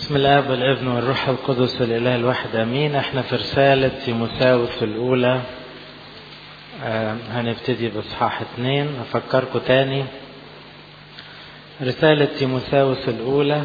بسم الله والابن والروح القدس الاله الواحد امين احنا في رسالة تيموثاوس الاولى آه هنبتدي باصحاح اتنين افكركم تاني رسالة تيموثاوس الاولى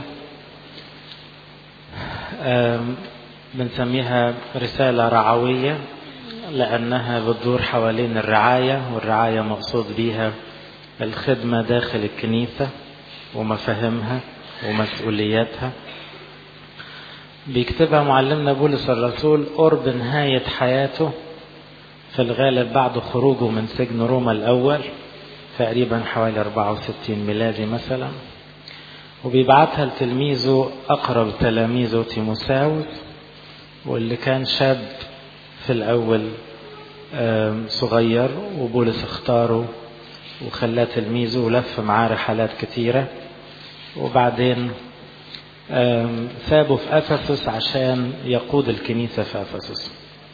آه بنسميها رسالة رعوية لانها بتدور حوالين الرعاية والرعاية مقصود بيها الخدمة داخل الكنيسة ومفاهيمها ومسؤولياتها بيكتبها معلمنا بولس الرسول قرب نهاية حياته في الغالب بعد خروجه من سجن روما الأول تقريبا حوالي 64 ميلادي مثلا وبيبعتها لتلميذه أقرب تلاميذه تيموساوس واللي كان شاب في الأول صغير وبولس اختاره وخلاه تلميذه ولف معاه رحلات كتيرة وبعدين سابه في أفسس عشان يقود الكنيسة في أفسس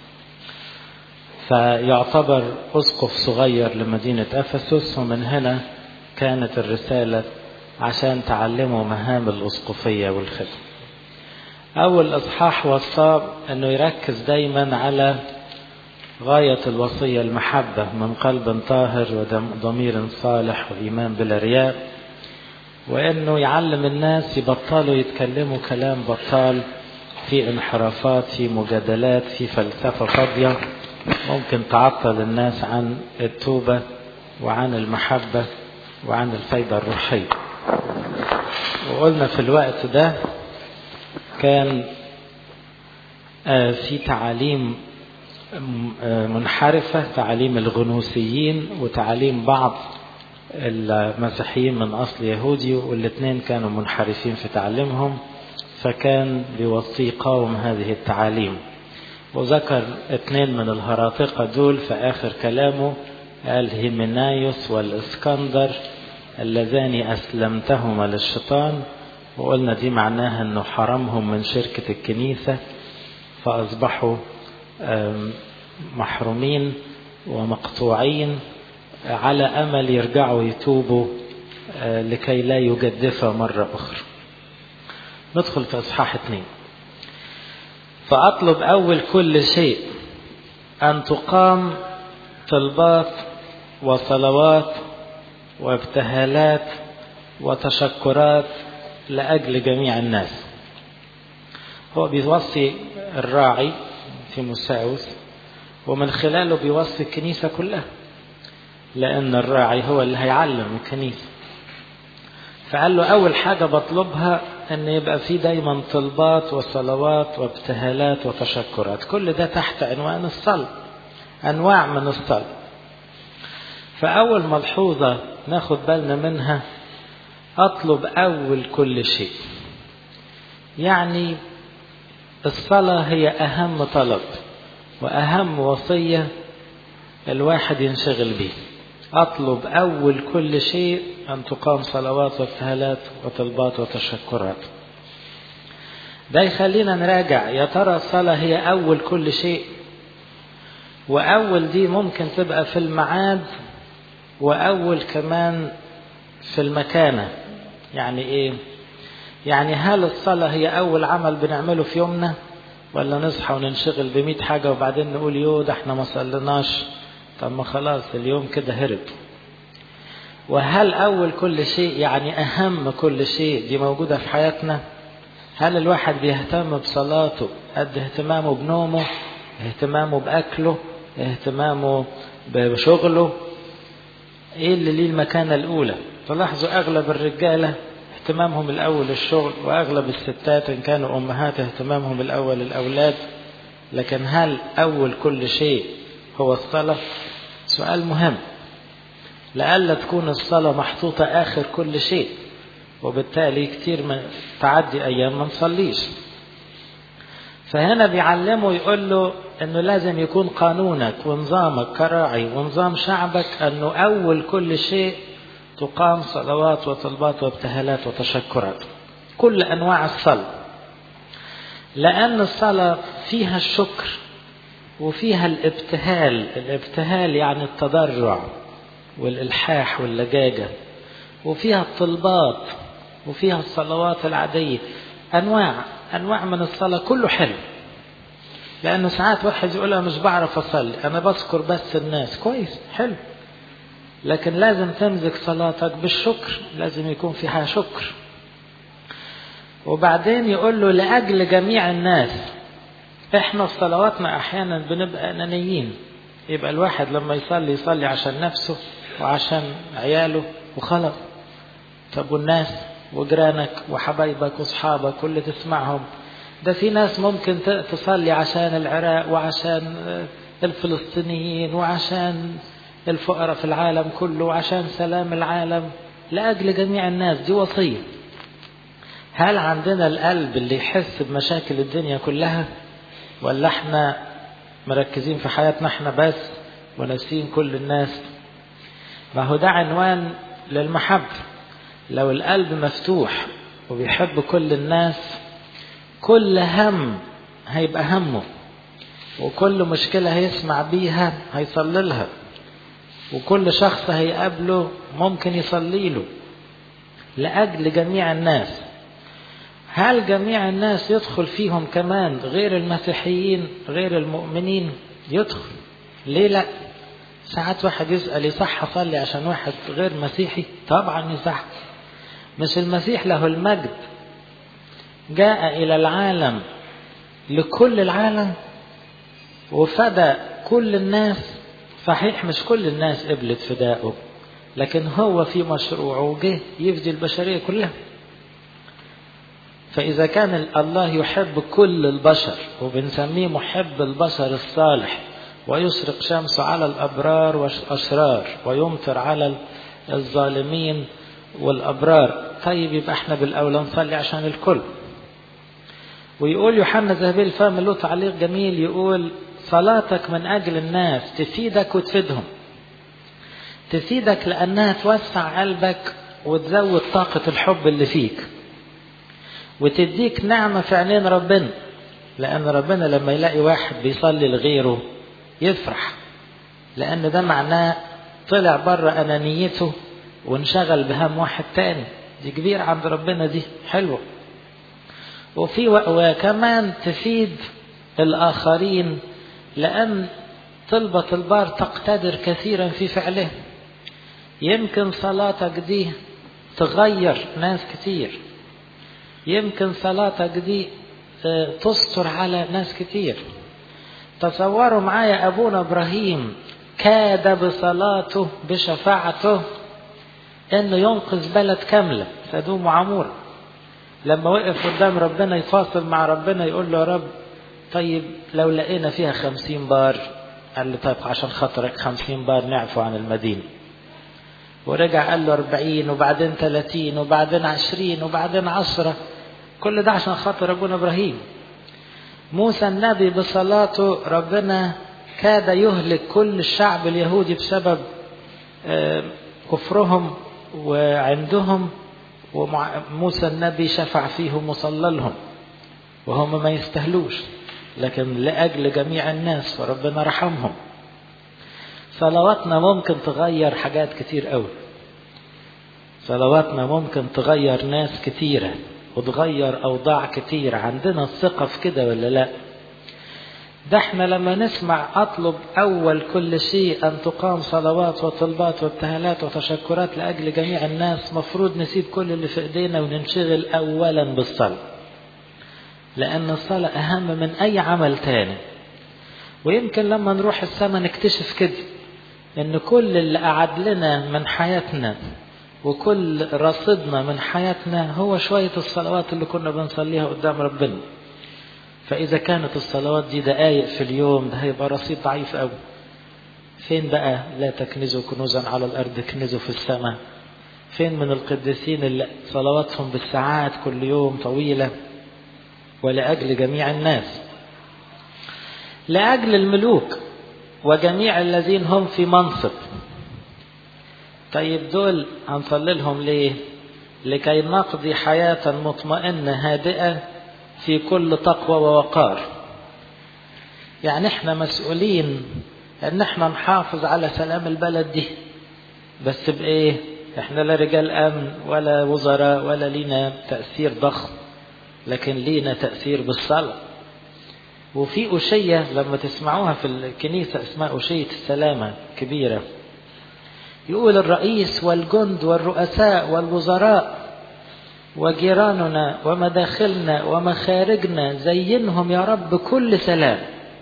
فيعتبر أسقف صغير لمدينة أفسس ومن هنا كانت الرسالة عشان تعلمه مهام الأسقفية والخدمة أول إصحاح وصاه أنه يركز دايما على غاية الوصية المحبة من قلب طاهر وضمير صالح وإيمان بلا رياء وانه يعلم الناس يبطلوا يتكلموا كلام بطال في انحرافات في مجادلات في فلسفة فاضية ممكن تعطل الناس عن التوبة وعن المحبة وعن الفايدة الروحية وقلنا في الوقت ده كان في تعاليم منحرفة تعاليم الغنوسيين وتعاليم بعض المسيحيين من أصل يهودي والاثنين كانوا منحرفين في تعليمهم فكان بيوصي قاوم هذه التعاليم وذكر اثنين من الهراطقة دول في آخر كلامه قال هيمنايوس والإسكندر اللذان أسلمتهما للشيطان وقلنا دي معناها أنه حرمهم من شركة الكنيسة فأصبحوا محرومين ومقطوعين على أمل يرجعوا يتوبوا لكي لا يجدف مرة أخرى ندخل في إصحاح اثنين فأطلب أول كل شيء أن تقام طلبات وصلوات وابتهالات وتشكرات لأجل جميع الناس هو بيوصي الراعي في مساوس ومن خلاله بيوصي الكنيسة كلها لأن الراعي هو اللي هيعلم الكنيسة فقال له أول حاجة بطلبها أن يبقى في دايما طلبات وصلوات وابتهالات وتشكرات كل ده تحت عنوان الصلاة أنواع من الصلاة فأول ملحوظة ناخد بالنا منها أطلب أول كل شيء يعني الصلاة هي أهم طلب وأهم وصية الواحد ينشغل به أطلب أول كل شيء أن تقام صلوات وابتهالات وطلبات وتشكرات ده يخلينا نراجع يا ترى الصلاة هي أول كل شيء وأول دي ممكن تبقى في الميعاد وأول كمان في المكانة يعني إيه يعني هل الصلاة هي أول عمل بنعمله في يومنا ولا نصحى وننشغل بمئة حاجة وبعدين نقول يو ده احنا ما صليناش طب ما خلاص اليوم كده هرب وهل أول كل شيء يعني أهم كل شيء دي موجودة في حياتنا هل الواحد بيهتم بصلاته قد اهتمامه بنومه اهتمامه بأكله اهتمامه بشغله ايه اللي ليه المكانة الأولى تلاحظوا أغلب الرجالة اهتمامهم الأول الشغل وأغلب الستات إن كانوا أمهات اهتمامهم الأول الأولاد لكن هل أول كل شيء هو الصلاة سؤال مهم لألا تكون الصلاة محطوطة آخر كل شيء وبالتالي كتير من تعدي أيام ما نصليش فهنا بيعلمه يقول له أنه لازم يكون قانونك ونظامك كراعي ونظام شعبك أنه أول كل شيء تقام صلوات وطلبات وابتهالات وتشكرات كل أنواع الصلاة لأن الصلاة فيها الشكر وفيها الابتهال الابتهال يعني التضرع والإلحاح واللجاجة وفيها الطلبات وفيها الصلوات العادية أنواع أنواع من الصلاة كله حلو لأنه ساعات واحد يقول أنا مش بعرف أصلي أنا بذكر بس الناس كويس حلو لكن لازم تمزج صلاتك بالشكر لازم يكون فيها شكر وبعدين يقول له لأجل جميع الناس احنا في صلواتنا احيانا بنبقى انانيين يبقى الواحد لما يصلي يصلي عشان نفسه وعشان عياله وخلاص طب والناس وجيرانك وحبايبك واصحابك واللي تسمعهم ده في ناس ممكن تصلي عشان العراق وعشان الفلسطينيين وعشان الفقراء في العالم كله وعشان سلام العالم لأجل جميع الناس دي وصية هل عندنا القلب اللي يحس بمشاكل الدنيا كلها ولا احنا مركزين في حياتنا احنا بس وناسين كل الناس ما هو ده عنوان للمحبة لو القلب مفتوح وبيحب كل الناس كل هم هيبقى همه وكل مشكلة هيسمع بيها هيصلي لها وكل شخص هيقابله ممكن يصلي له لأجل جميع الناس هل جميع الناس يدخل فيهم كمان غير المسيحيين غير المؤمنين يدخل ليه لا ساعات واحد يسأل يصح أصلي عشان واحد غير مسيحي طبعا يصح مش المسيح له المجد جاء إلى العالم لكل العالم وفدى كل الناس صحيح مش كل الناس قبلت فدائه لكن هو في مشروعه جه يفدي البشرية كلها فإذا كان الله يحب كل البشر وبنسميه محب البشر الصالح ويشرق شمسه على الأبرار والأشرار ويمطر على الظالمين والأبرار طيب يبقى احنا بالأولى نصلي عشان الكل ويقول يوحنا ذهبي الفم له تعليق جميل يقول صلاتك من أجل الناس تفيدك وتفيدهم تفيدك لأنها توسع قلبك وتزود طاقة الحب اللي فيك وتديك نعمة في عينين ربنا لأن ربنا لما يلاقي واحد بيصلي لغيره يفرح لأن ده معناه طلع بره أنانيته وانشغل بهم واحد تاني دي كبيرة عند ربنا دي حلوة وفي وكمان تفيد الآخرين لأن طلبة البار تقتدر كثيرا في فعله يمكن صلاتك دي تغير ناس كتير يمكن صلاتك دي تستر على ناس كتير تصوروا معايا أبونا إبراهيم كاد بصلاته بشفاعته انه ينقذ بلد كاملة سدوم وعمورة لما وقف قدام ربنا يفاصل مع ربنا يقول له يا رب طيب لو لقينا فيها خمسين بار قال له طيب عشان خاطرك خمسين بار نعفو عن المدينة ورجع قال له أربعين وبعدين ثلاثين وبعدين عشرين وبعدين عشرة كل ده عشان خاطر أبونا إبراهيم موسى النبي بصلاته ربنا كاد يهلك كل الشعب اليهودي بسبب كفرهم وعندهم وموسى النبي شفع فيهم وصلى لهم وهم ما يستهلوش لكن لأجل جميع الناس فربنا رحمهم صلواتنا ممكن تغير حاجات كتير قوي صلواتنا ممكن تغير ناس كتيرة وتغير أوضاع كتير عندنا الثقة في كده ولا لا ده احنا لما نسمع أطلب أول كل شيء أن تقام صلوات وطلبات وابتهالات وتشكرات لأجل جميع الناس مفروض نسيب كل اللي في إيدينا وننشغل أولا بالصلاة لأن الصلاة أهم من أي عمل تاني ويمكن لما نروح السماء نكتشف كده إن كل اللي قعد لنا من حياتنا وكل رصيدنا من حياتنا هو شوية الصلوات اللي كنا بنصليها قدام ربنا فإذا كانت الصلوات دي دقايق في اليوم ده هيبقى رصيد ضعيف قوي فين بقى لا تكنزوا كنوزا على الأرض كنزوا في السماء فين من القديسين اللي صلواتهم بالساعات كل يوم طويلة ولأجل جميع الناس لأجل الملوك وجميع الذين هم في منصب طيب دول هنصلي لهم ليه لكي نقضي حياة مطمئنة هادئة في كل تقوى ووقار يعني احنا مسؤولين ان احنا نحافظ على سلام البلد دي بس بايه احنا لا رجال امن ولا وزراء ولا لينا تأثير ضخم لكن لينا تأثير بالصلاة وفي أشية لما تسمعوها في الكنيسة اسمها أشية السلامة كبيرة يقول الرئيس والجند والرؤساء والوزراء وجيراننا ومداخلنا ومخارجنا زينهم يا رب كل سلام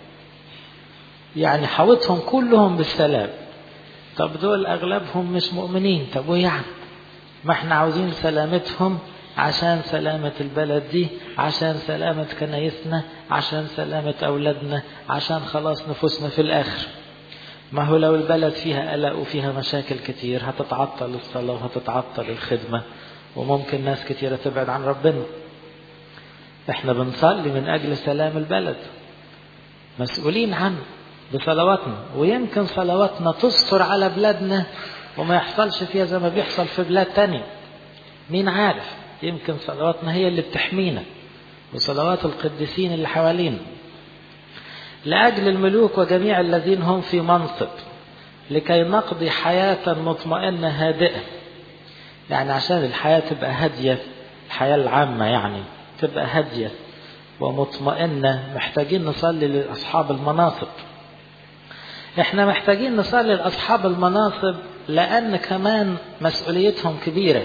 يعني حوطهم كلهم بالسلام طب دول أغلبهم مش مؤمنين طب ويعني ما احنا عاوزين سلامتهم عشان سلامة البلد دي عشان سلامة كنايسنا عشان سلامة أولادنا عشان خلاص نفوسنا في الآخر ما هو لو البلد فيها قلق وفيها مشاكل كتير هتتعطل الصلاة وهتتعطل الخدمة وممكن ناس كتيرة تبعد عن ربنا احنا بنصلي من أجل سلام البلد مسؤولين عنه بصلواتنا ويمكن صلواتنا تستر على بلادنا وما يحصلش فيها زي ما بيحصل في بلاد تانية مين عارف يمكن صلواتنا هي اللي بتحمينا وصلوات القديسين اللي حوالينا لأجل الملوك وجميع الذين هم في منصب لكي نقضي حياة مطمئنة هادئة يعني عشان الحياة تبقى هادية الحياة العامة يعني تبقى هادية ومطمئنة محتاجين نصلي لأصحاب المناصب احنا محتاجين نصلي لأصحاب المناصب لأن كمان مسؤوليتهم كبيرة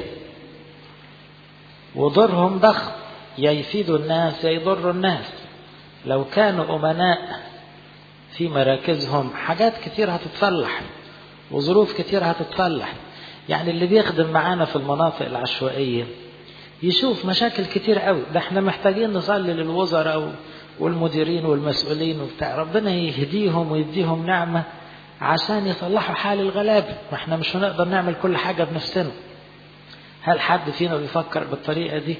ودورهم ضخم يا يفيدوا الناس يا يضروا الناس لو كانوا أمناء في مراكزهم حاجات كتير هتتصلح وظروف كتير هتتصلح يعني اللي بيخدم معانا في المناطق العشوائية يشوف مشاكل كتير قوي ده احنا محتاجين نصلي للوزراء والمديرين والمسؤولين وبتاع ربنا يهديهم ويديهم نعمة عشان يصلحوا حال الغلابة ما احنا مش هنقدر نعمل كل حاجة بنفسنا هل حد فينا بيفكر بالطريقة دي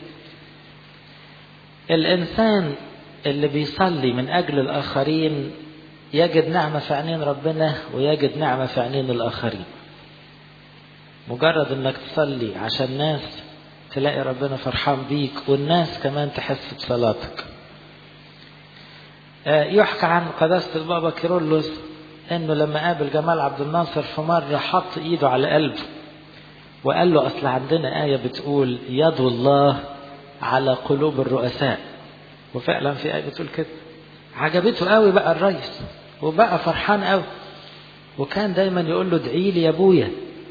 الإنسان اللي بيصلي من أجل الآخرين يجد نعمة في عينين ربنا ويجد نعمة في عينين الآخرين مجرد انك تصلي عشان ناس تلاقي ربنا فرحان بيك والناس كمان تحس بصلاتك يحكى عن قداسة البابا كيرلس انه لما قابل جمال عبد الناصر في مرة حط ايده على قلبه وقال له اصل عندنا آية بتقول يد الله على قلوب الرؤساء وفعلا في آية بتقول كده عجبته قوي بقى الرئيس وبقى فرحان قوي وكان دايما يقول له ادعي لي يا ابويا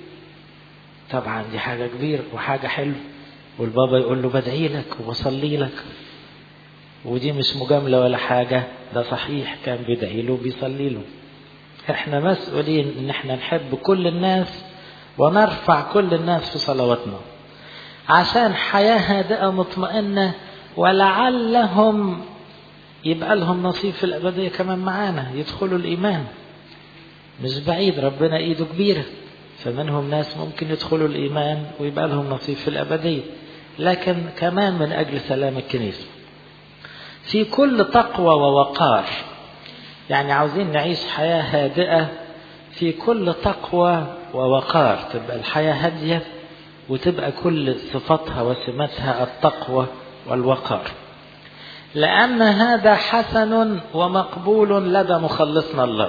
طبعا دي حاجة كبيرة وحاجة حلوة والبابا يقول له بدعي لك وبصلي لك ودي مش مجاملة ولا حاجة ده صحيح كان بيدعي له وبيصلي له احنا مسؤولين ان احنا نحب كل الناس ونرفع كل الناس في صلواتنا عشان حياة هادئة مطمئنة ولعلهم يبقى لهم نصيب في الأبدية كمان معانا يدخلوا الإيمان مش بعيد ربنا إيده كبيرة فمنهم ناس ممكن يدخلوا الإيمان ويبقى لهم نصيب في الأبدية لكن كمان من أجل سلام الكنيسة في كل تقوى ووقار يعني عاوزين نعيش حياة هادئة في كل تقوى ووقار تبقى الحياة هادية وتبقى كل صفاتها وسماتها التقوى والوقار لأن هذا حسن ومقبول لدى مخلصنا الله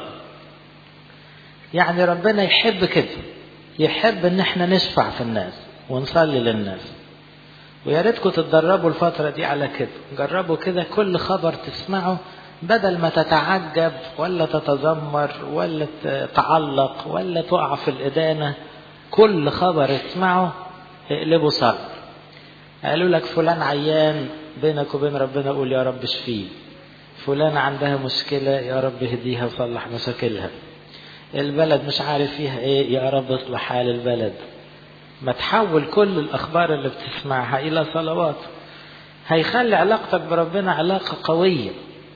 يعني ربنا يحب كده يحب ان احنا نشفع في الناس ونصلي للناس ويا ريتكم تتدربوا الفترة دي على كده جربوا كده كل خبر تسمعه بدل ما تتعجب ولا تتذمر ولا تعلق ولا تقع في الإدانة كل خبر اسمعه اقلبه صبر قالوا لك فلان عيان بينك وبين ربنا قول يا رب اشفيه فلان عندها مشكلة يا رب اهديها وصلح مشاكلها البلد مش عارف فيها ايه يا رب اصلح حال البلد ما تحول كل الاخبار اللي بتسمعها الى صلوات هيخلي علاقتك بربنا علاقة قوية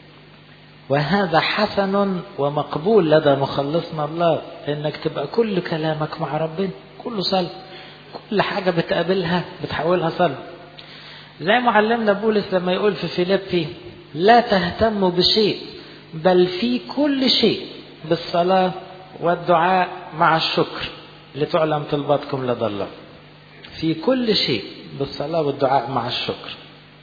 وهذا حسن ومقبول لدى مخلصنا الله انك تبقى كل كلامك مع ربنا كله صلاة كل حاجة بتقابلها بتحولها صلاة زي معلمنا بولس لما يقول في فيليبي لا تهتموا بشيء بل في كل شيء بالصلاة والدعاء مع الشكر لتعلم طلباتكم لدى الله في كل شيء بالصلاة والدعاء مع الشكر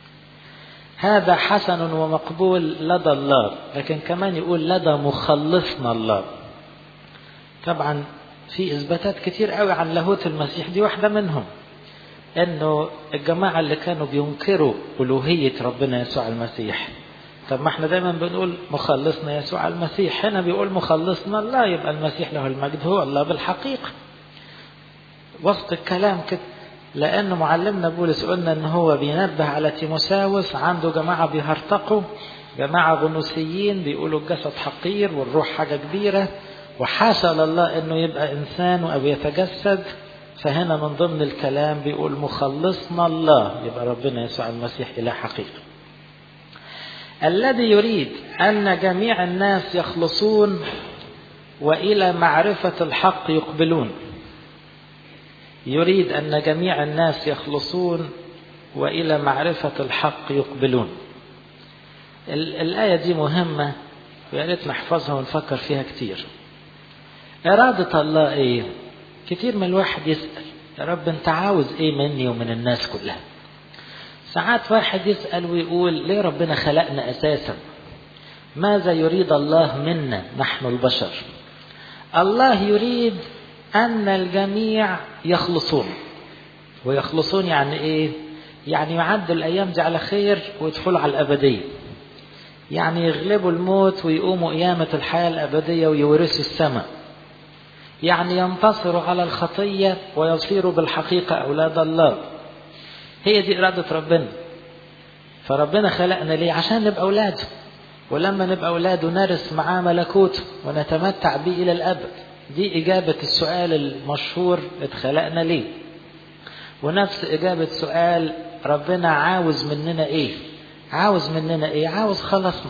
هذا حسن ومقبول لدى الله لكن كمان يقول لدى مخلصنا الله طبعا في إثباتات كتير قوي عن لاهوت المسيح دي واحدة منهم انه الجماعة اللي كانوا بينكروا ألوهية ربنا يسوع المسيح طب ما احنا دايما بنقول مخلصنا يسوع المسيح هنا بيقول مخلصنا الله يبقى المسيح له المجد هو الله بالحقيقة وسط الكلام كده لأن معلمنا بولس قلنا إن هو بينبه على تيموساوس عنده جماعة بيهرطقوا جماعة غنوسيين بيقولوا الجسد حقير والروح حاجة كبيرة وحاشا لله إنه يبقى إنسان أو يتجسد فهنا من ضمن الكلام بيقول مخلصنا الله يبقى ربنا يسوع المسيح إله حقيقي الذي يريد أن جميع الناس يخلصون وإلى معرفة الحق يقبلون يريد أن جميع الناس يخلصون وإلى معرفة الحق يقبلون الآية دي مهمة ويا ريت نحفظها ونفكر فيها كتير إرادة الله إيه؟ كتير من الواحد يسأل يا رب أنت عاوز إيه مني ومن الناس كلها؟ ساعات واحد يسأل ويقول ليه ربنا خلقنا أساسا؟ ماذا يريد الله منا نحن البشر؟ الله يريد أن الجميع يخلصون ويخلصون يعني إيه؟ يعني يعدوا الأيام دي على خير ويدخلوا على الأبدية يعني يغلبوا الموت ويقوموا قيامة الحياة الأبدية ويورثوا السماء يعني ينتصروا على الخطية ويصيروا بالحقيقة أولاد الله هي دي إرادة ربنا فربنا خلقنا ليه عشان نبقى أولاده ولما نبقى أولاده نرث معاه ملكوته ونتمتع به إلى الأبد دي إجابة السؤال المشهور اتخلقنا ليه ونفس إجابة سؤال ربنا عاوز مننا إيه عاوز مننا إيه عاوز خلصنا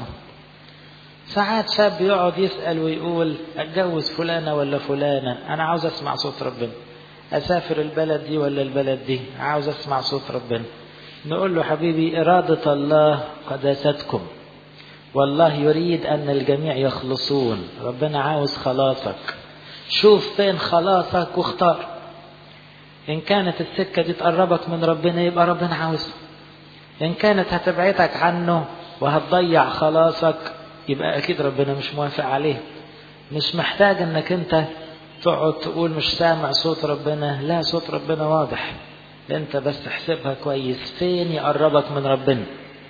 ساعات شاب يقعد يسأل ويقول أتجوز فلانة ولا فلانة أنا عاوز أسمع صوت ربنا أسافر البلد دي ولا البلد دي عاوز أسمع صوت ربنا نقول له حبيبي إرادة الله قداستكم والله يريد أن الجميع يخلصون ربنا عاوز خلاصك شوف فين خلاصك واختار إن كانت السكة دي تقربك من ربنا يبقى ربنا عاوز إن كانت هتبعدك عنه وهتضيع خلاصك يبقى أكيد ربنا مش موافق عليه مش محتاج إنك أنت تقعد تقول مش سامع صوت ربنا لا صوت ربنا واضح أنت بس احسبها كويس فين يقربك من ربنا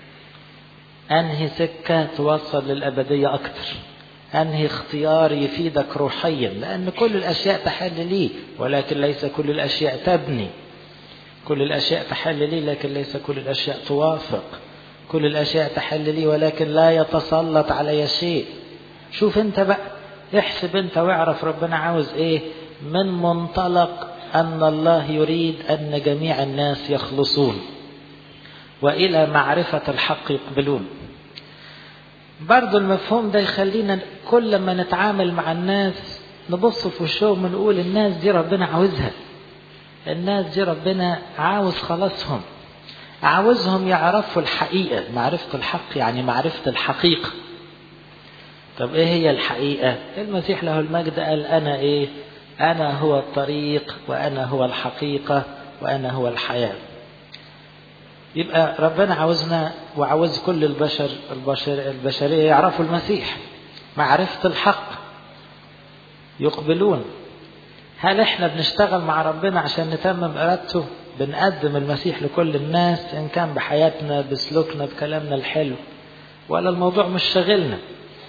أنهي سكة توصل للأبدية أكتر أنهي اختيار يفيدك روحيا لأن كل الأشياء تحل لي ولكن ليس كل الأشياء تبني كل الأشياء تحل لي لكن ليس كل الأشياء توافق كل الأشياء تحل لي ولكن لا يتسلط علي شيء شوف انت بقى احسب انت واعرف ربنا عاوز ايه من منطلق أن الله يريد أن جميع الناس يخلصون وإلى معرفة الحق يقبلون برضو المفهوم ده يخلينا كل ما نتعامل مع الناس نبص في وشهم ونقول الناس دي ربنا عاوزها الناس دي ربنا عاوز خلاصهم عاوزهم يعرفوا الحقيقة معرفة الحق يعني معرفة الحقيقة طب ايه هي الحقيقة المسيح له المجد قال انا ايه انا هو الطريق وانا هو الحقيقة وانا هو الحياة يبقى ربنا عاوزنا وعاوز كل البشر البشر البشرية يعرفوا المسيح معرفة الحق يقبلون هل احنا بنشتغل مع ربنا عشان نتمم ارادته بنقدم المسيح لكل الناس ان كان بحياتنا بسلوكنا بكلامنا الحلو ولا الموضوع مش شاغلنا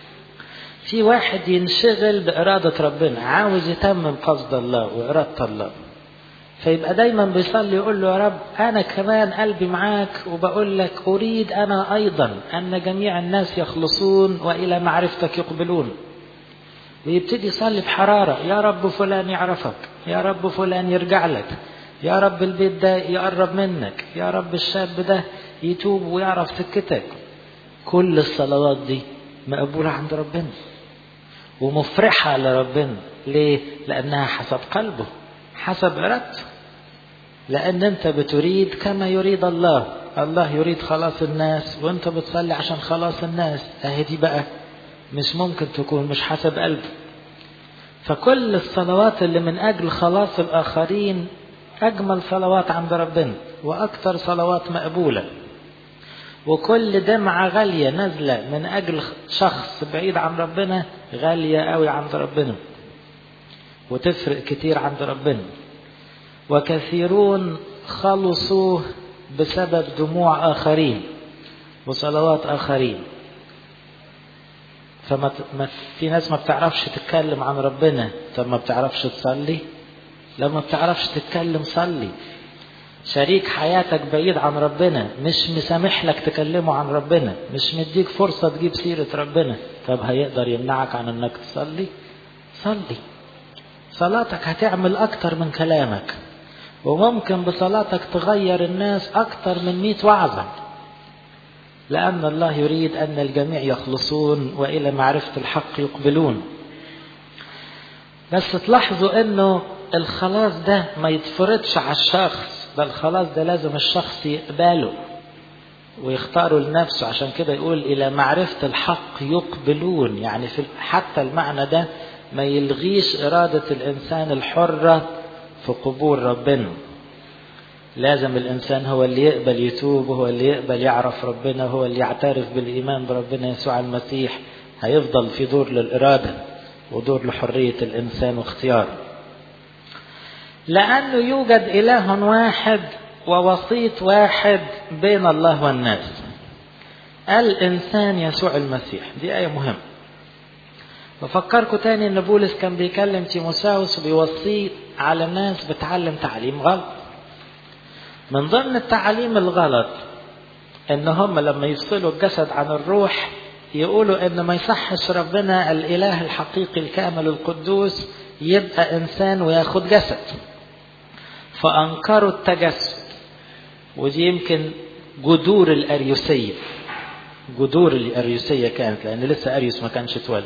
في واحد ينشغل بإرادة ربنا عاوز يتمم قصد الله وإرادة الله فيبقى دايما بيصلي يقول له يا رب أنا كمان قلبي معاك وبقول لك أريد أنا أيضا أن جميع الناس يخلصون وإلى معرفتك يقبلون ويبتدي يصلي بحرارة يا رب فلان يعرفك يا رب فلان يرجع لك يا رب البيت ده يقرب منك يا رب الشاب ده يتوب ويعرف سكتك كل الصلوات دي مقبولة عند ربنا ومفرحة لربنا ليه؟ لأنها حسب قلبه حسب إرادته لأن أنت بتريد كما يريد الله الله يريد خلاص الناس وأنت بتصلي عشان خلاص الناس أهي دي بقى مش ممكن تكون مش حسب قلبه فكل الصلوات اللي من أجل خلاص الآخرين أجمل صلوات عند ربنا وأكثر صلوات مقبولة وكل دمعة غالية نازلة من أجل شخص بعيد عن ربنا غالية قوي عند ربنا وتفرق كتير عند ربنا وكثيرون خلصوا بسبب دموع آخرين وصلوات آخرين فما ما في ناس ما بتعرفش تتكلم عن ربنا طب ما بتعرفش تصلي لو ما بتعرفش تتكلم صلي شريك حياتك بعيد عن ربنا مش مسامح لك تكلمه عن ربنا مش مديك فرصة تجيب سيرة ربنا طب هيقدر يمنعك عن انك تصلي صلي صلاتك هتعمل اكتر من كلامك وممكن بصلاتك تغير الناس اكتر من مئة وعظة لأن الله يريد أن الجميع يخلصون وإلى معرفة الحق يقبلون بس تلاحظوا أنه الخلاص ده ما يتفرضش على الشخص ده الخلاص ده لازم الشخص يقبله ويختاره لنفسه عشان كده يقول إلى معرفة الحق يقبلون يعني في حتى المعنى ده ما يلغيش إرادة الإنسان الحرة في قبول ربنا لازم الإنسان هو اللي يقبل يتوب هو اللي يقبل يعرف ربنا هو اللي يعترف بالإيمان بربنا يسوع المسيح هيفضل في دور للإرادة ودور لحرية الإنسان واختياره لأنه يوجد إله واحد ووسيط واحد بين الله والناس الإنسان يسوع المسيح دي آية مهمة بفكركم تاني ان بولس كان بيكلم تيموساوس وبيوصيه على ناس بتعلم تعليم غلط من ضمن التعاليم الغلط ان هم لما يفصلوا الجسد عن الروح يقولوا ان ما يصحش ربنا الاله الحقيقي الكامل القدوس يبقى انسان وياخد جسد فانكروا التجسد ودي يمكن جذور الاريوسيه جذور الاريوسيه كانت لان لسه اريوس ما كانش اتولد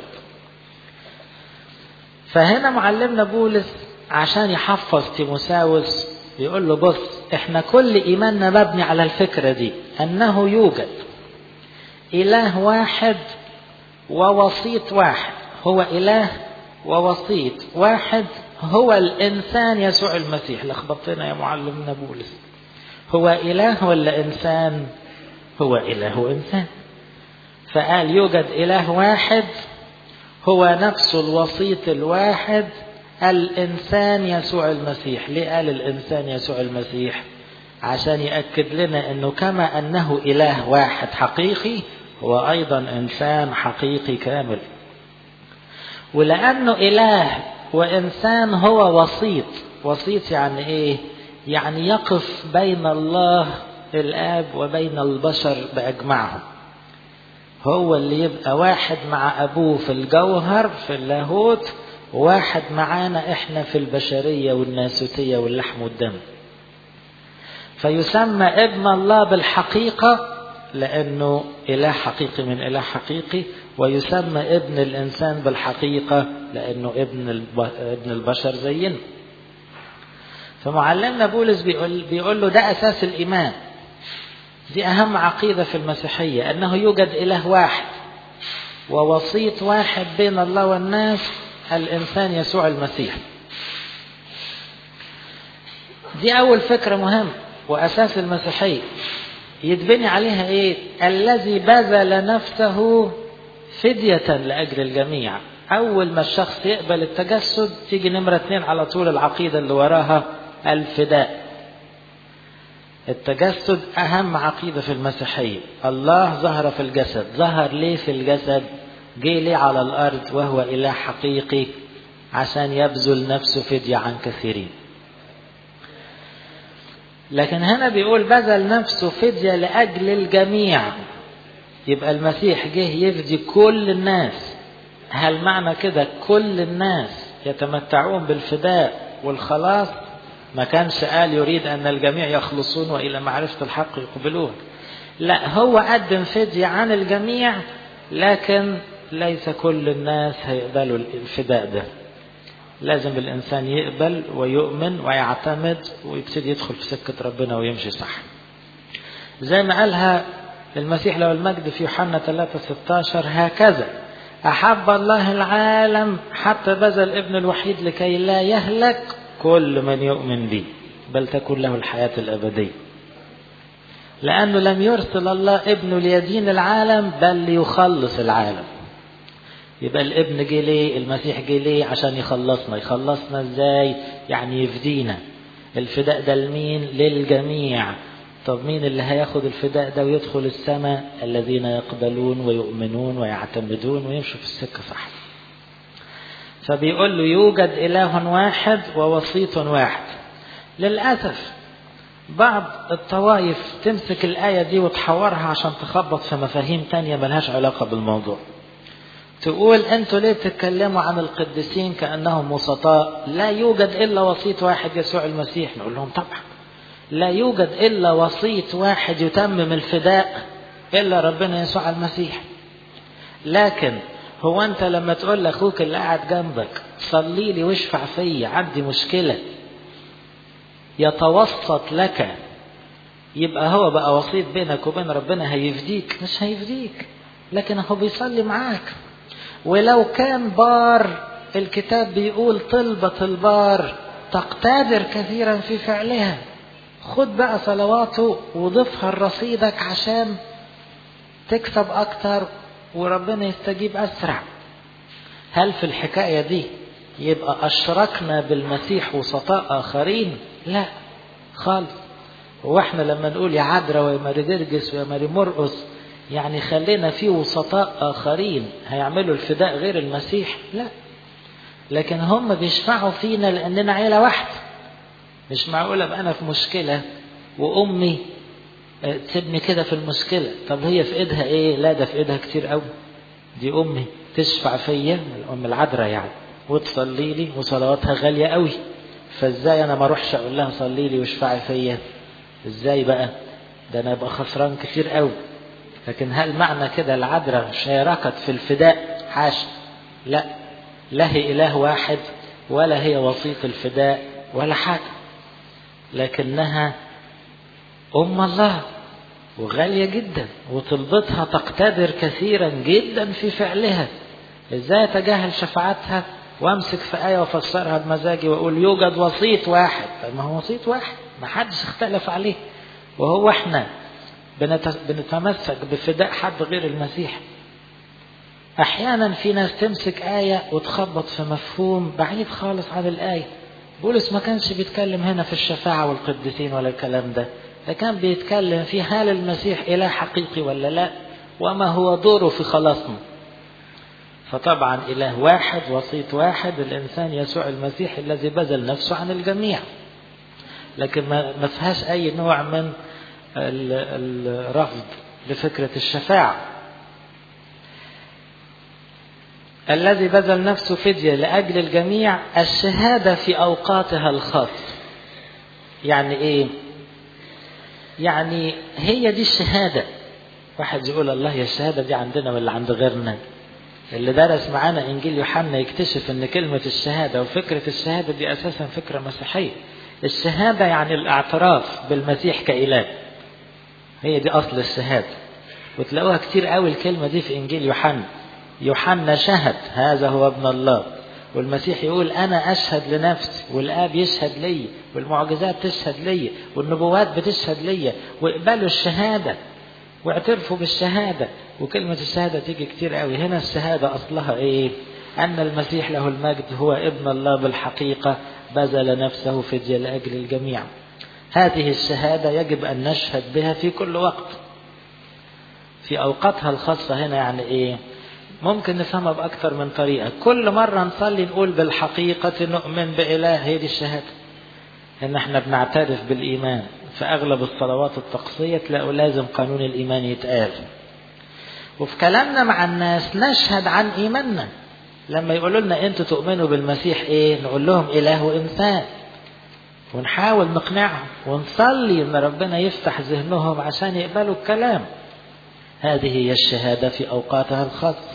فهنا معلمنا بولس عشان يحفظ تيموساوس يقول له بص احنا كل ايماننا مبني على الفكره دي انه يوجد اله واحد ووسيط واحد هو اله ووسيط واحد هو الانسان يسوع المسيح لخبطتنا يا معلمنا بولس هو اله ولا انسان هو اله وانسان فقال يوجد اله واحد هو نفس الوسيط الواحد الإنسان يسوع المسيح ليه قال الإنسان يسوع المسيح عشان يأكد لنا أنه كما أنه إله واحد حقيقي هو أيضا إنسان حقيقي كامل ولأنه إله وإنسان هو وسيط وسيط يعني إيه يعني يقف بين الله الآب وبين البشر بأجمعهم هو اللي يبقى واحد مع أبوه في الجوهر في اللاهوت وواحد معانا إحنا في البشرية والناسوتية واللحم والدم فيسمى ابن الله بالحقيقة لأنه إله حقيقي من إله حقيقي ويسمى ابن الإنسان بالحقيقة لأنه ابن ابن البشر زينا فمعلمنا بولس بيقول, بيقول له ده أساس الإيمان دي أهم عقيدة في المسيحية أنه يوجد إله واحد ووسيط واحد بين الله والناس الإنسان يسوع المسيح دي أول فكرة مهمة وأساس المسيحية يتبني عليها إيه الذي بذل نفسه فدية لأجل الجميع أول ما الشخص يقبل التجسد تيجي نمرة اتنين على طول العقيدة اللي وراها الفداء التجسد أهم عقيدة في المسيحية الله ظهر في الجسد ظهر ليه في الجسد جه ليه على الأرض وهو إله حقيقي عشان يبذل نفسه فدية عن كثيرين لكن هنا بيقول بذل نفسه فدية لأجل الجميع يبقى المسيح جه يفدي كل الناس هل معنى كده كل الناس يتمتعون بالفداء والخلاص ما كانش قال يريد أن الجميع يخلصون وإلى معرفة الحق يقبلون لا هو قدم فدية عن الجميع لكن ليس كل الناس هيقبلوا الفداء ده لازم الإنسان يقبل ويؤمن ويعتمد ويبتدي يدخل في سكة ربنا ويمشي صح زي ما قالها المسيح له المجد في يوحنا 3 16 هكذا أحب الله العالم حتى بذل ابن الوحيد لكي لا يهلك كل من يؤمن به بل تكون له الحياة الأبدية لأنه لم يرسل الله ابنه ليدين العالم بل ليخلص العالم يبقى الابن جه ليه المسيح جه ليه عشان يخلصنا يخلصنا ازاي يعني يفدينا الفداء ده لمين للجميع طب مين اللي هياخد الفداء ده ويدخل السماء الذين يقبلون ويؤمنون ويعتمدون ويمشوا في السكة صح فبيقول له يوجد إله واحد ووسيط واحد للأسف بعض الطوائف تمسك الآية دي وتحورها عشان تخبط في مفاهيم تانية ملهاش علاقة بالموضوع تقول انتوا ليه بتتكلموا عن القديسين كأنهم وسطاء لا يوجد إلا وسيط واحد يسوع المسيح نقول لهم طبعا لا يوجد إلا وسيط واحد يتمم الفداء إلا ربنا يسوع المسيح لكن هو أنت لما تقول لأخوك اللي قاعد جنبك صلي لي واشفع فيا عندي مشكلة يتوسط لك يبقى هو بقى وسيط بينك وبين ربنا هيفديك مش هيفديك لكن هو بيصلي معاك ولو كان بار الكتاب بيقول طلبة البار تقتدر كثيرا في فعلها خد بقى صلواته وضيفها لرصيدك عشان تكسب أكتر وربنا يستجيب أسرع هل في الحكاية دي يبقى أشركنا بالمسيح وسطاء آخرين لا خالص هو احنا لما نقول يا عذراء ويا ماري جرجس ويا ماري مرقس يعني خلينا في وسطاء آخرين هيعملوا الفداء غير المسيح لا لكن هم بيشفعوا فينا لأننا عيلة واحدة مش معقولة أبقى أنا في مشكلة وأمي تسيبني كده في المشكلة طب هي في إيدها إيه لا ده في إيدها كتير قوي دي أمي تشفع فيا الأم العذراء يعني وتصلي لي وصلواتها غالية قوي فازاي انا ما اروحش اقول لها صلي لي واشفعي فيا ازاي بقى ده انا ابقى خسران كتير قوي لكن هل معنى كده العذراء شاركت في الفداء حاشا لا لا هي اله واحد ولا هي وسيط الفداء ولا حاجه لكنها ام الله وغاليه جدا وطلبتها تقتدر كثيرا جدا في فعلها ازاي اتجاهل شفاعتها وامسك في آية وافسرها بمزاجي واقول يوجد وسيط واحد طيب ما هو وسيط واحد ما حدش اختلف عليه وهو احنا بنتمسك بفداء حد غير المسيح احيانا في ناس تمسك آية وتخبط في مفهوم بعيد خالص عن الآية بولس ما كانش بيتكلم هنا في الشفاعة والقديسين ولا الكلام ده ده كان بيتكلم في هل المسيح إله حقيقي ولا لا وما هو دوره في خلاصنا فطبعا إله واحد وسيط واحد الإنسان يسوع المسيح الذي بذل نفسه عن الجميع لكن ما فيهاش أي نوع من الرفض لفكرة الشفاعة الذي بذل نفسه فدية لأجل الجميع الشهادة في أوقاتها الخاصة يعني إيه يعني هي دي الشهادة واحد يقول الله يا الشهادة دي عندنا ولا عند غيرنا اللي درس معانا انجيل يوحنا يكتشف ان كلمة الشهادة وفكرة الشهادة دي اساسا فكرة مسيحية الشهادة يعني الاعتراف بالمسيح كإله هي دي اصل الشهادة وتلاقوها كتير قوي الكلمة دي في انجيل يوحنا يوحنا شهد هذا هو ابن الله والمسيح يقول انا اشهد لنفسي والاب يشهد لي والمعجزات تشهد لي والنبوات بتشهد لي واقبلوا الشهاده واعترفوا بالشهادة وكلمة الشهادة تيجي كتير قوي هنا الشهادة أصلها إيه أن المسيح له المجد هو ابن الله بالحقيقة بذل نفسه فدية لأجل الجميع هذه الشهادة يجب أن نشهد بها في كل وقت في أوقاتها الخاصة هنا يعني إيه ممكن نفهمها بأكثر من طريقة كل مرة نصلي نقول بالحقيقة نؤمن بإله هي دي الشهادة إن احنا بنعترف بالإيمان في أغلب الصلوات الطقسية تلاقوا لازم قانون الإيمان يتقال وفي كلامنا مع الناس نشهد عن إيماننا لما يقولوا لنا أنتوا تؤمنوا بالمسيح إيه نقول لهم إله وإنسان ونحاول نقنعهم ونصلي ان ربنا يفتح ذهنهم عشان يقبلوا الكلام هذه هي الشهاده في اوقاتها الخاصه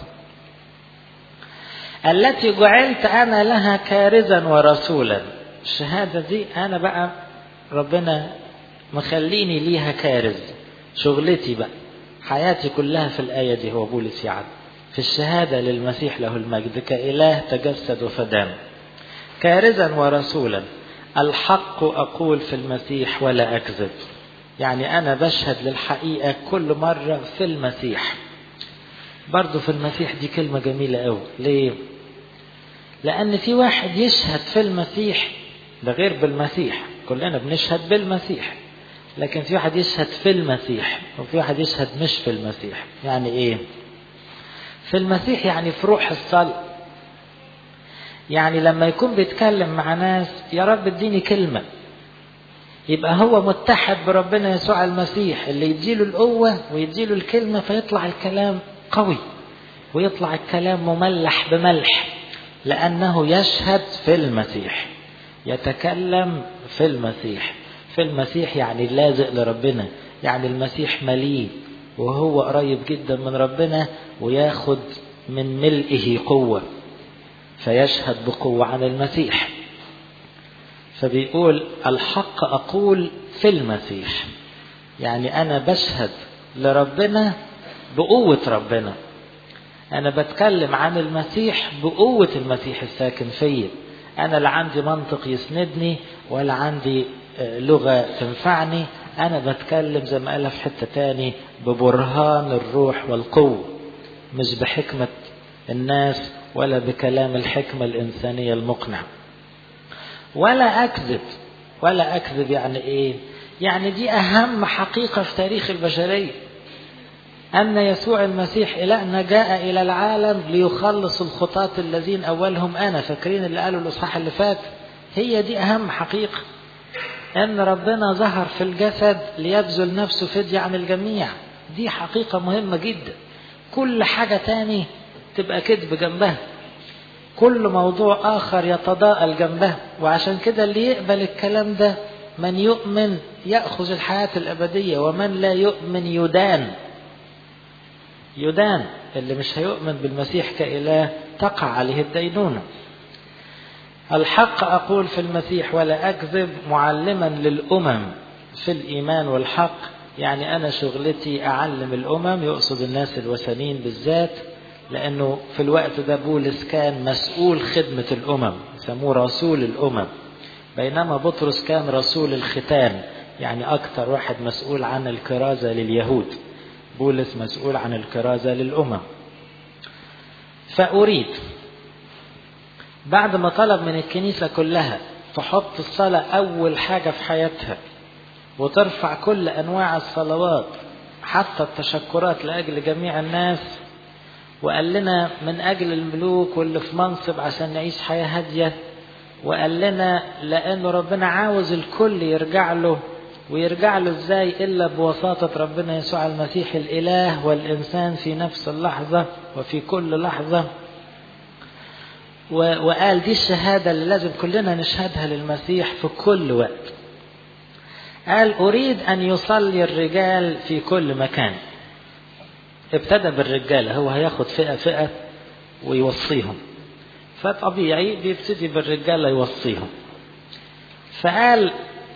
التي جعلت انا لها كارزا ورسولا الشهاده دي انا بقى ربنا مخليني ليها كارز شغلتي بقى حياتي كلها في الآية دي هو بولس يعني في الشهادة للمسيح له المجد كإله تجسد وفدان كارزا ورسولا الحق أقول في المسيح ولا أكذب يعني أنا بشهد للحقيقة كل مرة في المسيح برضو في المسيح دي كلمة جميلة أوي ليه لأن في واحد يشهد في المسيح ده غير بالمسيح كلنا بنشهد بالمسيح لكن في واحد يشهد في المسيح وفي واحد يشهد مش في المسيح يعني ايه في المسيح يعني في روح الصلاة يعني لما يكون بيتكلم مع ناس يا رب اديني كلمة يبقى هو متحد بربنا يسوع المسيح اللي يديله القوة ويديله الكلمة فيطلع الكلام قوي ويطلع الكلام مملح بملح لأنه يشهد في المسيح يتكلم في المسيح في المسيح يعني لازق لربنا يعني المسيح مليء وهو قريب جدا من ربنا وياخد من ملئه قوة فيشهد بقوة عن المسيح فبيقول الحق أقول في المسيح يعني أنا بشهد لربنا بقوة ربنا أنا بتكلم عن المسيح بقوة المسيح الساكن فيا أنا لا عندي منطق يسندني ولا عندي لغة تنفعني أنا بتكلم زي ما قالها في حتة تاني ببرهان الروح والقوة مش بحكمة الناس ولا بكلام الحكمة الإنسانية المقنع ولا أكذب ولا أكذب يعني إيه يعني دي أهم حقيقة في تاريخ البشرية أن يسوع المسيح إلهنا جاء إلى العالم ليخلص الخطاة الذين أولهم أنا فاكرين اللي قالوا الإصحاح اللي فات هي دي أهم حقيقة أن ربنا ظهر في الجسد ليبذل نفسه فدية عن الجميع دي حقيقة مهمة جدا كل حاجة تاني تبقى كذب جنبها كل موضوع آخر يتضاءل جنبه وعشان كده اللي يقبل الكلام ده من يؤمن يأخذ الحياة الأبدية ومن لا يؤمن يدان يدان اللي مش هيؤمن بالمسيح كإله تقع عليه الدينونة الحق أقول في المسيح ولا أكذب معلما للأمم في الإيمان والحق يعني أنا شغلتي أعلم الأمم يقصد الناس الوثنيين بالذات لأنه في الوقت ده بولس كان مسؤول خدمة الأمم يسموه رسول الأمم بينما بطرس كان رسول الختان يعني أكثر واحد مسؤول عن الكرازة لليهود بولس مسؤول عن الكرازة للأمم فأريد بعد ما طلب من الكنيسة كلها تحط الصلاة أول حاجة في حياتها وترفع كل أنواع الصلوات حتى التشكرات لأجل جميع الناس وقال لنا من أجل الملوك واللي في منصب عشان نعيش حياة هادية وقال لنا لأنه ربنا عاوز الكل يرجع له ويرجع له ازاي إلا بوساطة ربنا يسوع المسيح الإله والإنسان في نفس اللحظة وفي كل لحظة وقال دي الشهادة اللي لازم كلنا نشهدها للمسيح في كل وقت قال أريد أن يصلي الرجال في كل مكان ابتدى بالرجالة هو هياخد فئة فئة ويوصيهم فطبيعي بيبتدي بالرجالة يوصيهم فقال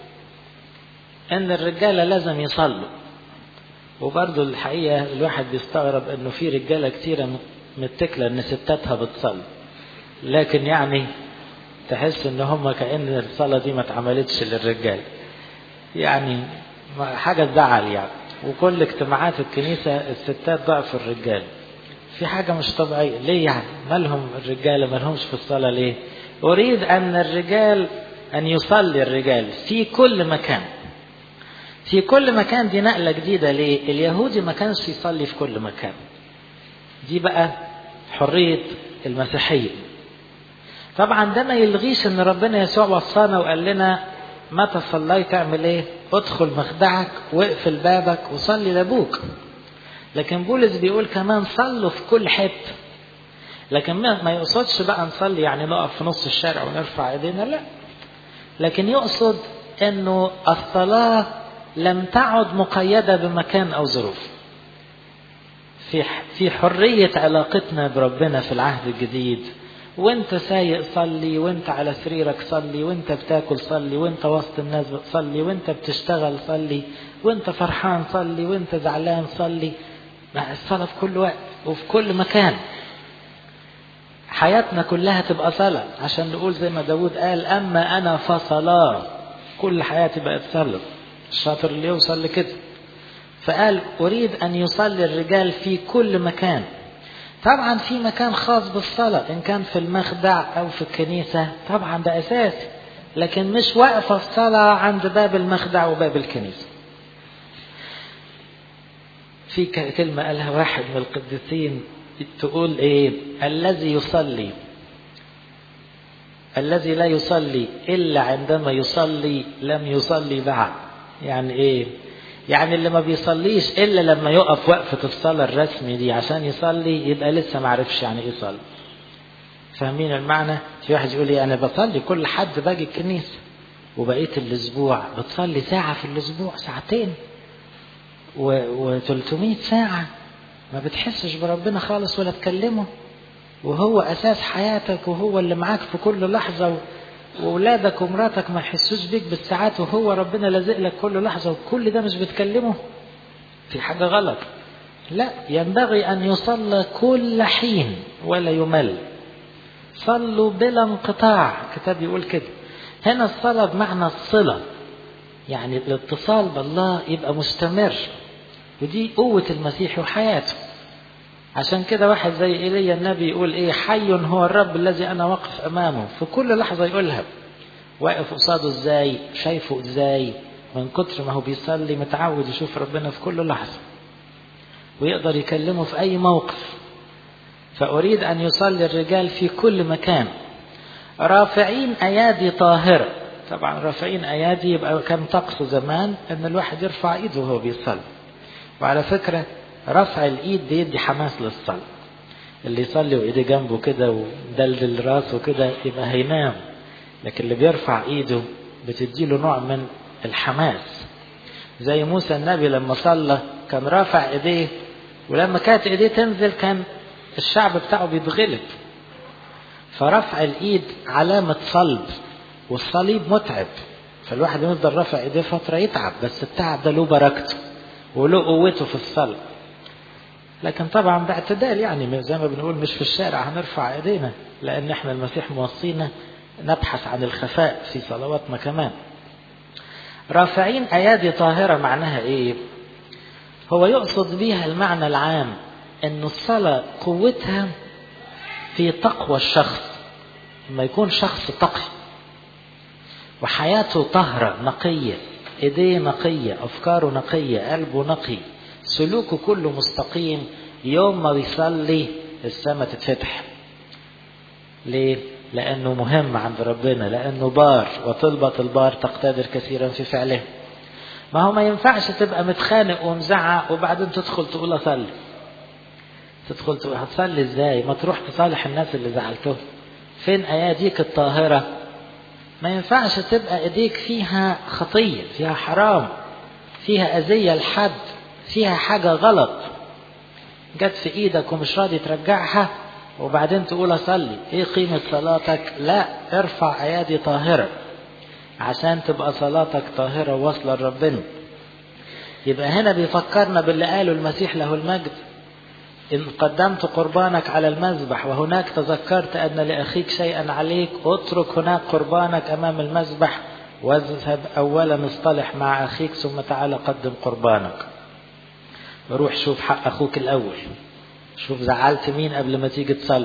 ان الرجالة لازم يصلوا وبرضه الحقيقة الواحد بيستغرب انه في رجالة كتيرة متكلة ان ستاتها بتصلي لكن يعني تحس ان هم كأن الصلاة دي ما اتعملتش للرجال يعني حاجة تزعل يعني وكل اجتماعات الكنيسة الستات ضعف الرجال في حاجة مش طبيعية ليه يعني مالهم الرجالة مالهمش في الصلاة ليه أريد أن الرجال أن يصلي الرجال في كل مكان في كل مكان دي نقلة جديدة ليه اليهودي ما كانش يصلي في كل مكان دي بقى حرية المسيحية طبعا ده ما يلغيش ان ربنا يسوع وصانا وقال لنا متى صليت تعمل ايه ادخل مخدعك واقفل بابك وصلي لابوك لكن بولس بيقول كمان صلوا في كل حته لكن ما يقصدش بقى نصلي يعني نقف في نص الشارع ونرفع ايدينا لا لكن يقصد انه الصلاه لم تعد مقيده بمكان او ظروف في في حريه علاقتنا بربنا في العهد الجديد وانت سايق صلي وانت على سريرك صلي وانت بتاكل صلي وانت وسط الناس بتصلي وانت بتشتغل صلي وانت فرحان صلي وانت زعلان صلي مع الصلاة في كل وقت وفي كل مكان حياتنا كلها تبقى صلاة عشان نقول زي ما داود قال أما أنا فصلاة كل حياتي بقت صلاة الشاطر اللي يوصل لكده فقال أريد أن يصلي الرجال في كل مكان طبعا في مكان خاص بالصلاة إن كان في المخدع أو في الكنيسة طبعا ده أساسي لكن مش واقفة الصلاة عند باب المخدع وباب الكنيسة في كلمة قالها واحد من القديسين تقول ايه الذي يصلي الذي لا يصلي إلا عندما يصلي لم يصلي بعد يعني ايه يعني اللي ما بيصليش إلا لما يقف وقفة الصلاة الرسمي دي عشان يصلي يبقى لسه ما عرفش يعني ايه يصلي فاهمين المعنى في واحد يقول لي أنا بصلي كل حد باجي الكنيسة وبقيت الأسبوع بتصلي ساعة في الأسبوع ساعتين و 300 ساعة ما بتحسش بربنا خالص ولا تكلمه وهو أساس حياتك وهو اللي معاك في كل لحظة وأولادك ومراتك ما يحسوش بيك بالساعات وهو ربنا لازق لك كل لحظة وكل ده مش بتكلمه في حاجة غلط لا ينبغي أن يصلى كل حين ولا يمل صلوا بلا انقطاع كتاب يقول كده هنا الصلاة بمعنى الصلة يعني الاتصال بالله يبقى مستمر ودي قوة المسيح وحياته عشان كده واحد زي ايليا النبي يقول ايه حي هو الرب الذي انا واقف امامه في كل لحظة يقولها واقف قصاده ازاي شايفه ازاي من كتر ما هو بيصلي متعود يشوف ربنا في كل لحظة ويقدر يكلمه في اي موقف فاريد ان يصلي الرجال في كل مكان رافعين ايادي طاهرة طبعا رافعين ايادي يبقى كان طقس زمان ان الواحد يرفع ايده وهو بيصلي وعلى فكرة رفع الايد بيدي حماس للصلاة اللي يصلي وايديه جنبه كده ودلدل راسه كده يبقى هينام لكن اللي بيرفع ايده بتديله نوع من الحماس زي موسى النبي لما صلى كان رافع ايديه ولما كانت ايديه تنزل كان الشعب بتاعه بيتغلب فرفع الايد علامة صلب والصليب متعب فالواحد يفضل رافع ايديه فترة يتعب بس التعب ده له بركته وله قوته في الصلاة لكن طبعا باعتدال يعني زي ما بنقول مش في الشارع هنرفع ايدينا لان احنا المسيح موصينا نبحث عن الخفاء في صلواتنا كمان رافعين ايادي طاهرة معناها ايه هو يقصد بيها المعنى العام ان الصلاة قوتها في تقوى الشخص لما يكون شخص تقي وحياته طهرة نقية ايديه نقية افكاره نقية قلبه نقي سلوكه كله مستقيم يوم ما بيصلي السماء تتفتح ليه لانه مهم عند ربنا لانه بار وطلبة البار تقتدر كثيرا في فعله ما هو ما ينفعش تبقى متخانق ومزعق وبعدين تدخل تقول اصلي تدخل تقول هتصلي ازاي ما تروح تصالح الناس اللي زعلتهم فين اياديك الطاهره ما ينفعش تبقى ايديك فيها خطيه فيها حرام فيها اذيه لحد فيها حاجه غلط جت في ايدك ومش راضي ترجعها وبعدين تقول اصلي ايه قيمه صلاتك لا ارفع ايادي طاهره عشان تبقى صلاتك طاهره واصله لربنا يبقى هنا بيفكرنا باللي قاله المسيح له المجد إن قدمت قربانك على المذبح وهناك تذكرت أن لأخيك شيئا عليك اترك هناك قربانك أمام المذبح واذهب أولا اصطلح مع أخيك ثم تعال قدم قربانك روح شوف حق أخوك الأول شوف زعلت مين قبل ما تيجي تصلي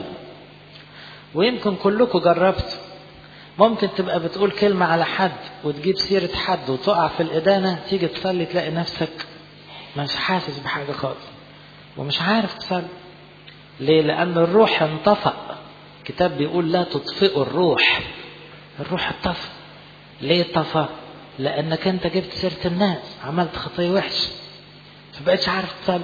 ويمكن كلكم جربتوا ممكن تبقى بتقول كلمة على حد وتجيب سيرة حد وتقع في الإدانة تيجي تصلي تلاقي نفسك مش حاسس بحاجة خالص ومش عارف تصلي ليه لأن الروح انطفأ كتاب بيقول لا تطفئوا الروح الروح اتطفى ليه طفى لأنك أنت جبت سيرة الناس عملت خطية وحشة فبقيتش عارف تصلي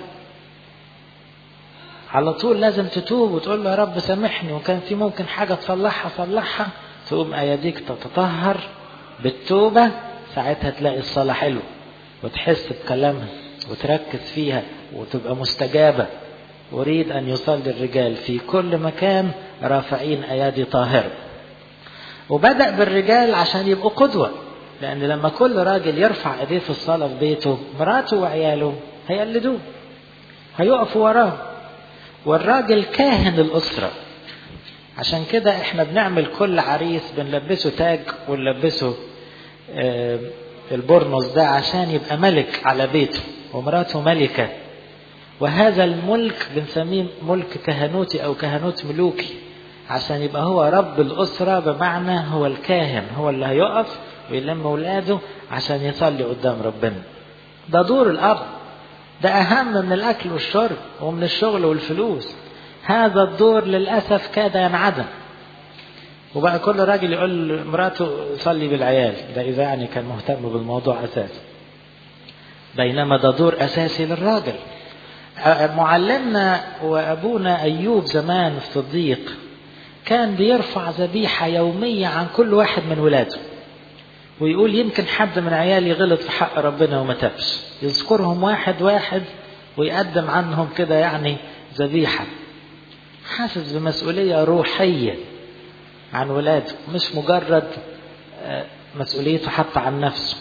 على طول لازم تتوب وتقول له يا رب سامحني وكان في ممكن حاجة تصلحها صلحها تقوم أيديك تتطهر بالتوبة ساعتها تلاقي الصلاة حلوة وتحس بكلامها وتركز فيها وتبقى مستجابة أريد أن يصلي الرجال في كل مكان رافعين أيادي طاهرة وبدأ بالرجال عشان يبقوا قدوة لأن لما كل راجل يرفع ايديه في الصلاة في بيته مراته وعياله هيقلدوه هيقفوا وراه والراجل كاهن الأسرة عشان كده احنا بنعمل كل عريس بنلبسه تاج ونلبسه آه البرنس ده عشان يبقى ملك على بيته ومراته ملكة وهذا الملك بنسميه ملك كهنوتي أو كهنوت ملوكي عشان يبقى هو رب الأسرة بمعنى هو الكاهن هو اللي هيقف ويلم ولاده عشان يصلي قدام ربنا ده دور الأب ده أهم من الأكل والشرب ومن الشغل والفلوس هذا الدور للأسف كاد ينعدم وبقى كل راجل يقول لمراته صلي بالعيال ده إذا يعني كان مهتم بالموضوع أساسا بينما ده دور أساسي للراجل معلمنا وأبونا أيوب زمان الصديق كان بيرفع ذبيحة يومية عن كل واحد من ولاده ويقول يمكن حد من عيالي غلط في حق ربنا وما تبش يذكرهم واحد واحد ويقدم عنهم كده يعني ذبيحة حاسس بمسؤولية روحية عن ولاده مش مجرد مسؤوليته حتى عن نفسه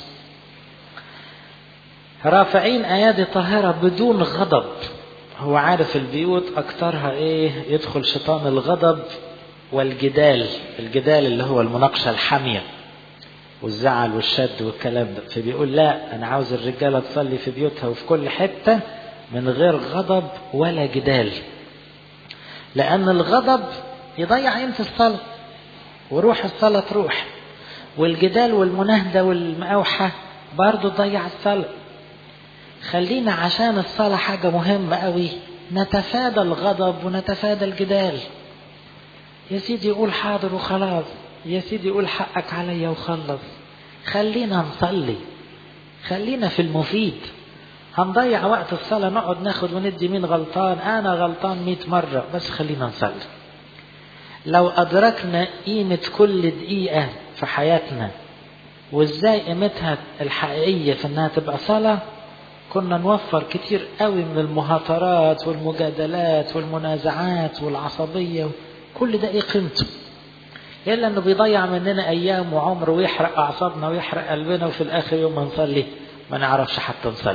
رافعين ايادي طاهرة بدون غضب هو عارف البيوت اكترها ايه يدخل شيطان الغضب والجدال الجدال اللي هو المناقشة الحامية والزعل والشد والكلام ده فبيقول لا انا عاوز الرجالة تصلي في بيوتها وفي كل حتة من غير غضب ولا جدال لان الغضب يضيع قيمة الصلاة وروح الصلاة تروح والجدال والمناهدة والمقاوحة برضه تضيع الصلاة خلينا عشان الصلاة حاجة مهمة قوي نتفادى الغضب ونتفادى الجدال يا سيدي قول حاضر وخلاص يا سيدي قول حقك عليا وخلص خلينا نصلي خلينا في المفيد هنضيع وقت الصلاة نقعد ناخد وندي مين غلطان أنا غلطان مئة مرة بس خلينا نصلي لو أدركنا قيمة كل دقيقة في حياتنا وإزاي قيمتها الحقيقية في إنها تبقى صلاة كنا نوفر كتير قوي من المهاترات والمجادلات والمنازعات والعصبية كل ده ايه قيمته إلا أنه بيضيع مننا أيام وعمر ويحرق أعصابنا ويحرق قلبنا وفي الآخر يوم ما نصلي ما نعرفش حتى نصلي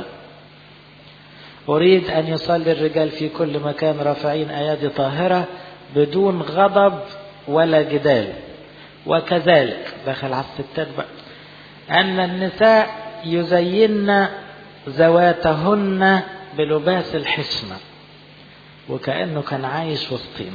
أريد أن يصلي الرجال في كل مكان رافعين أيادي طاهرة بدون غضب ولا جدال وكذلك دخل على الستات بقى أن النساء يزين ذواتهن بلباس الحشمة وكأنه كان عايش وسطين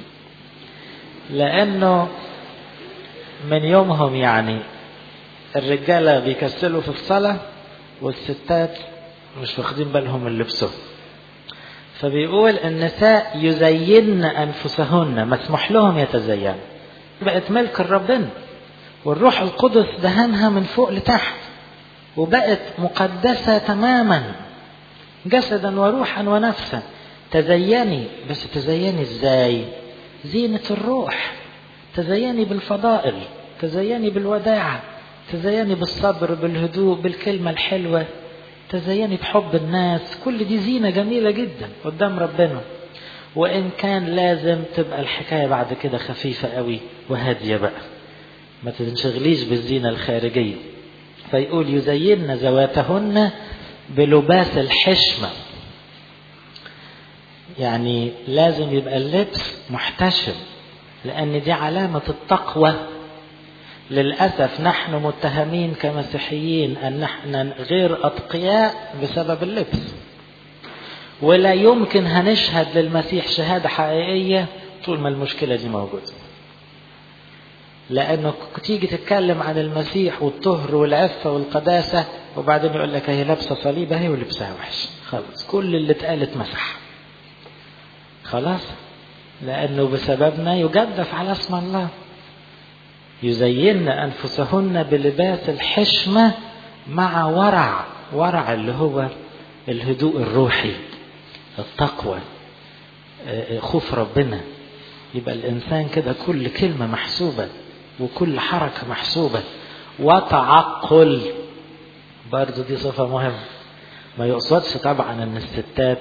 لأنه من يومهم يعني الرجالة بيكسلوا في الصلاة والستات مش واخدين بالهم من لبسهم فبيقول النساء يزين أنفسهن مسموح لهم يتزين بقت ملك ربنا والروح القدس دهنها من فوق لتحت وبقت مقدسة تماما جسدا وروحا ونفسا تزيني بس تزيني ازاي زينة الروح تزيني بالفضائل تزيني بالوداعة تزيني بالصبر بالهدوء بالكلمة الحلوة تزيني بحب الناس كل دي زينة جميلة جدا قدام ربنا وإن كان لازم تبقى الحكاية بعد كده خفيفة قوي وهادية بقى ما تنشغليش بالزينة الخارجية فيقول يزين ذواتهن بلباس الحشمة يعني لازم يبقى اللبس محتشم لأن دي علامة التقوى للأسف نحن متهمين كمسيحيين أن نحن غير أتقياء بسبب اللبس ولا يمكن هنشهد للمسيح شهادة حقيقية طول ما المشكلة دي موجودة لأنه تيجي تتكلم عن المسيح والطهر والعفة والقداسة وبعدين يقول لك هي لابسة صليب اهي ولبسها وحش خلاص كل اللي اتقالت مسح خلاص لأنه بسببنا يجدف على اسم الله يزين أنفسهن بلباس الحشمة مع ورع ورع اللي هو الهدوء الروحي التقوى خوف ربنا يبقى الإنسان كده كل كلمة محسوبة وكل حركة محسوبة وتعقل برضو دي صفة مهمة ما يقصدش طبعا ان الستات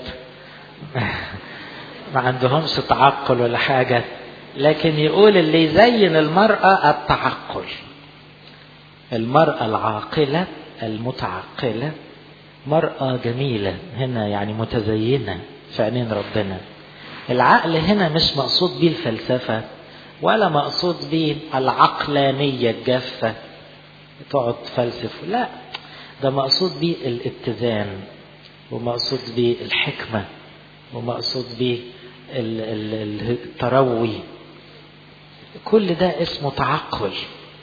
ما عندهمش تعقل ولا حاجة لكن يقول اللي يزين المرأة التعقل المرأة العاقلة المتعقلة مرأة جميلة هنا يعني متزينة في عينين ربنا العقل هنا مش مقصود بيه الفلسفة ولا مقصود بيه العقلانية الجافة تقعد تفلسف لا ده مقصود بيه الاتزان ومقصود بيه الحكمة ومقصود بيه التروي كل ده اسمه تعقل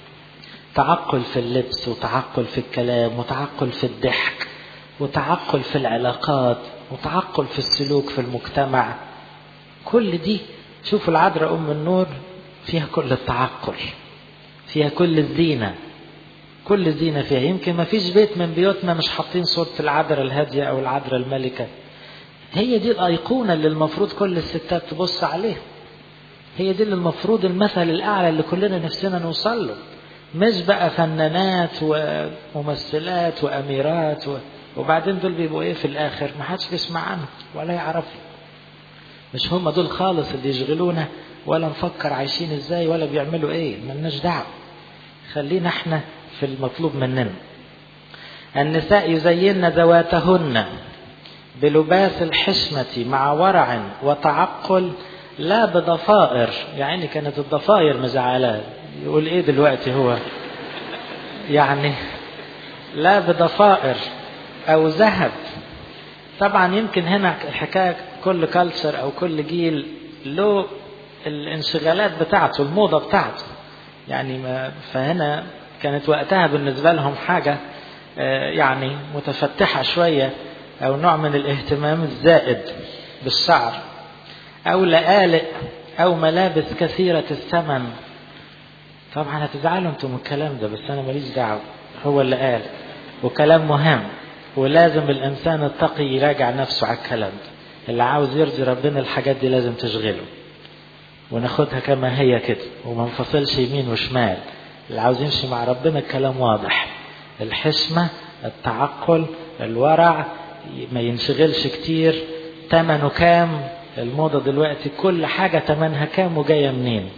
تعقل في اللبس وتعقل في الكلام وتعقل في الضحك وتعقل في العلاقات وتعقل في السلوك في المجتمع كل دي شوفوا العذراء أم النور فيها كل التعقل فيها كل الزينة كل الزينة فيها يمكن ما فيش بيت من بيوتنا مش حاطين صورة العذراء الهادية أو العذراء الملكة هي دي الأيقونة اللي المفروض كل الستات تبص عليها هي دي اللي المفروض المثل الأعلى اللي كلنا نفسنا نوصل له مش بقى فنانات وممثلات وأميرات و... وبعدين دول بيبقوا ايه في الاخر ما حدش بيسمع عنهم ولا يعرفهم مش هم دول خالص اللي يشغلونا ولا نفكر عايشين ازاي ولا بيعملوا ايه ملناش دعوه خلينا احنا في المطلوب مننا النساء يزين ذواتهن بلباس الحشمة مع ورع وتعقل لا بضفائر يعني كانت الضفائر مزعلاه يقول ايه دلوقتي هو يعني لا بضفائر او ذهب طبعا يمكن هنا الحكايه كل كالتشر او كل جيل له الانشغالات بتاعته الموضه بتاعته يعني ما فهنا كانت وقتها بالنسبه لهم حاجه يعني متفتحه شويه او نوع من الاهتمام الزائد بالشعر او لآلئ او ملابس كثيره الثمن طبعا هتزعلوا انتم من الكلام ده بس انا ماليش دعوه هو اللي قال وكلام مهم ولازم الانسان التقي يراجع نفسه على الكلام ده اللي عاوز يرضي ربنا الحاجات دي لازم تشغله وناخدها كما هي كده وما نفصلش يمين وشمال اللي عاوز يمشي مع ربنا الكلام واضح الحشمة التعقل الورع ما ينشغلش كتير تمنه كام الموضة دلوقتي كل حاجة تمنها كام وجاية منين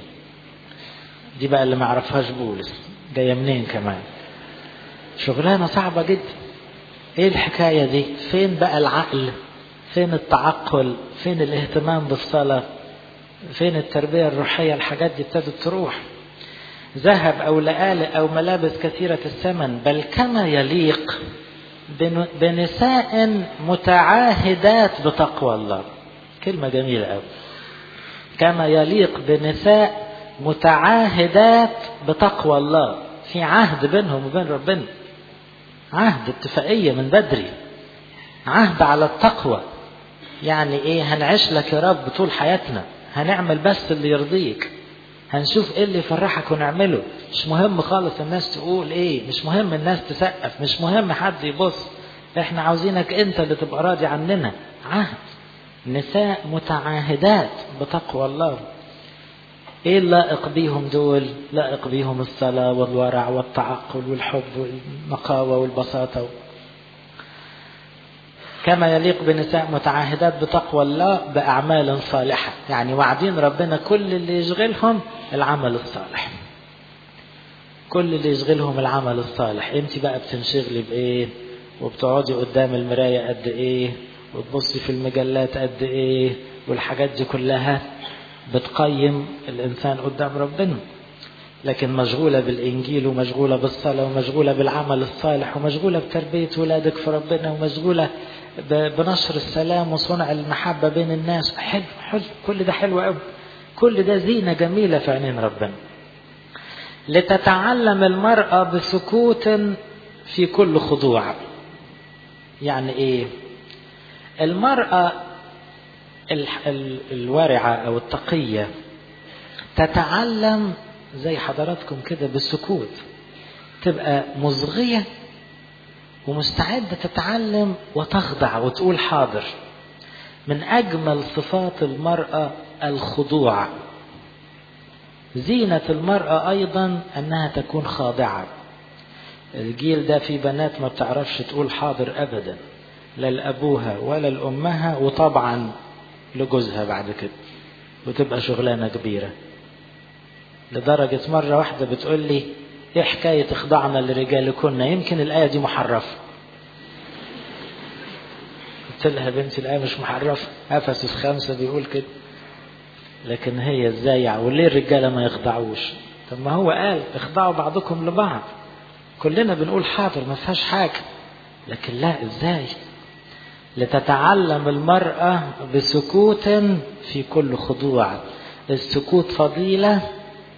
دي بقى اللي ما عرفهاش بولس جاية منين كمان شغلانة صعبة جدا ايه الحكاية دي فين بقى العقل فين التعقل فين الاهتمام بالصلاة فين التربية الروحية الحاجات دي ابتدت تروح ذهب أو لآلئ أو ملابس كثيرة الثمن بل كما يليق بنساء متعاهدات بتقوى الله كلمة جميلة أوي كما يليق بنساء متعاهدات بتقوى الله في عهد بينهم وبين ربنا عهد اتفاقية من بدري عهد على التقوى يعني ايه هنعيش لك يا رب طول حياتنا هنعمل بس اللي يرضيك هنشوف ايه اللي يفرحك ونعمله مش مهم خالص الناس تقول ايه مش مهم الناس تسقف مش مهم حد يبص احنا عاوزينك انت اللي تبقى راضي عننا عهد نساء متعاهدات بتقوى الله ايه اللائق بيهم دول لائق بيهم الصلاة والورع والتعقل والحب والنقاوة والبساطة كما يليق بنساء متعاهدات بتقوى الله بأعمال صالحة يعني وعدين ربنا كل اللي يشغلهم العمل الصالح كل اللي يشغلهم العمل الصالح انت بقى بتنشغلي بايه وبتقعدي قدام المراية قد ايه وتبصي في المجلات قد ايه والحاجات دي كلها بتقيم الإنسان قدام ربنا لكن مشغولة بالإنجيل ومشغولة بالصلاة ومشغولة بالعمل الصالح ومشغولة بتربية ولادك في ربنا ومشغولة بنشر السلام وصنع المحبة بين الناس حلو حلو كل ده حلو قوي كل ده زينة جميلة في عينين ربنا لتتعلم المرأة بسكوت في كل خضوع يعني ايه المرأة الورعة أو التقية تتعلم زي حضراتكم كده بالسكوت تبقى مصغية ومستعدة تتعلم وتخضع وتقول حاضر من أجمل صفات المرأة الخضوع زينة المرأة أيضا أنها تكون خاضعة الجيل ده في بنات ما بتعرفش تقول حاضر أبدا لا لأبوها ولا لأمها وطبعا لجوزها بعد كده وتبقى شغلانة كبيرة لدرجة مرة واحدة بتقول لي ايه حكاية اخضعنا لرجالكن يمكن الآية دي محرفة قلت لها بنتي الآية مش محرفة أفسس خمسة بيقول كده لكن هي ازاي وليه الرجالة ما يخضعوش طب ما هو قال اخضعوا بعضكم لبعض كلنا بنقول حاضر ما فيهاش حاجة لكن لا ازاي لتتعلم المرأة بسكوت في كل خضوع السكوت فضيلة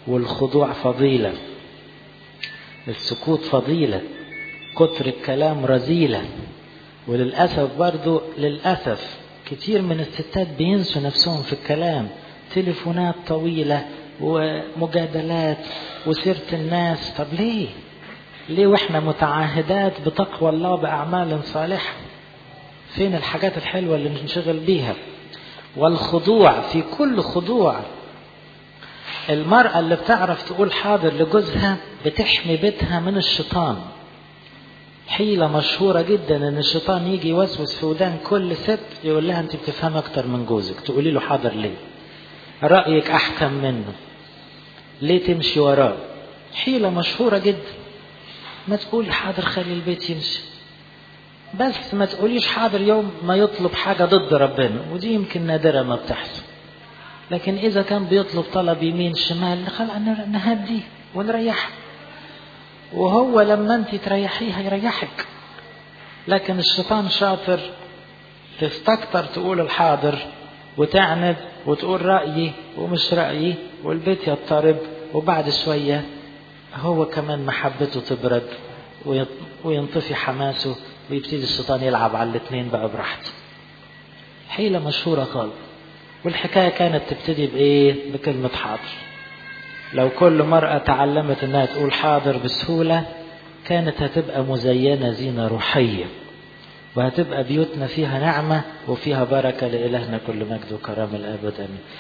والخضوع فضيلة السكوت فضيلة كتر الكلام رذيلة وللأسف برضو للأسف كتير من الستات بينسوا نفسهم في الكلام تليفونات طويلة ومجادلات وسيرة الناس طب ليه ليه واحنا متعاهدات بتقوى الله بأعمال صالحة فين الحاجات الحلوة اللي نشغل بيها والخضوع في كل خضوع المرأة اللي بتعرف تقول حاضر لجوزها بتحمي بيتها من الشيطان حيلة مشهورة جدا ان الشيطان يجي يوسوس في ودان كل ست يقول لها انت بتفهم اكتر من جوزك تقولي له حاضر ليه رأيك احكم منه ليه تمشي وراه حيلة مشهورة جدا ما تقولي حاضر خلي البيت يمشي بس ما تقوليش حاضر يوم ما يطلب حاجة ضد ربنا ودي يمكن نادرة ما بتحصل لكن إذا كان بيطلب طلب يمين شمال خلاص نهديه ونريحه وهو لما أنت تريحيه هيريحك لكن الشيطان شاطر تستكتر تقول الحاضر وتعند وتقول رأيي ومش رأيي والبيت يضطرب وبعد شوية هو كمان محبته تبرد وينطفي حماسه ويبتدي الشيطان يلعب على الاثنين بقى براحته حيلة مشهورة خالص والحكاية كانت تبتدي بإيه بكلمة حاضر لو كل مرأة تعلمت انها تقول حاضر بسهولة كانت هتبقى مزينة زينة روحية وهتبقى بيوتنا فيها نعمة وفيها بركة لإلهنا كل مجد وكرامة الأبد آمين